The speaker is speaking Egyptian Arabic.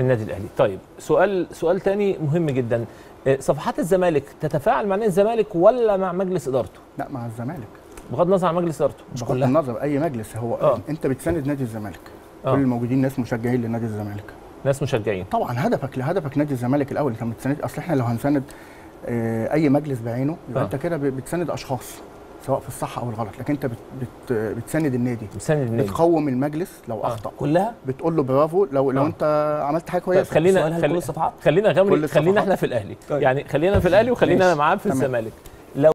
النادي الاهلي طيب سؤال سؤال تاني مهم جدا آه، صفحات الزمالك تتفاعل مع نادي الزمالك ولا مع مجلس ادارته لا مع الزمالك بغض النظر عن مجلس ادارته مش بغض كلها النظر اي مجلس هو آه. انت بتساند نادي الزمالك آه. كل الموجودين ناس مشجعين لنادي الزمالك ناس مشجعين طبعا هدفك لهدفك نادي الزمالك الاول انت ما بتساند اصل احنا لو هنساند آه، اي مجلس بعينه يبقى آه. انت كده ب- بتساند اشخاص سواء في الصح او الغلط لكن انت بت بت بتساند النادي بتساند النادي بتقوم المجلس لو آه. اخطا كلها بتقول له برافو لو لو آه. انت عملت حاجه طيب كويسه خلينا السؤال هل خلي كل الصفحات خلينا كل غمري الصفحات. خلينا احنا في الاهلي طيب. يعني خلينا في الاهلي وخلينا ماشي. معاه في تمام. الزمالك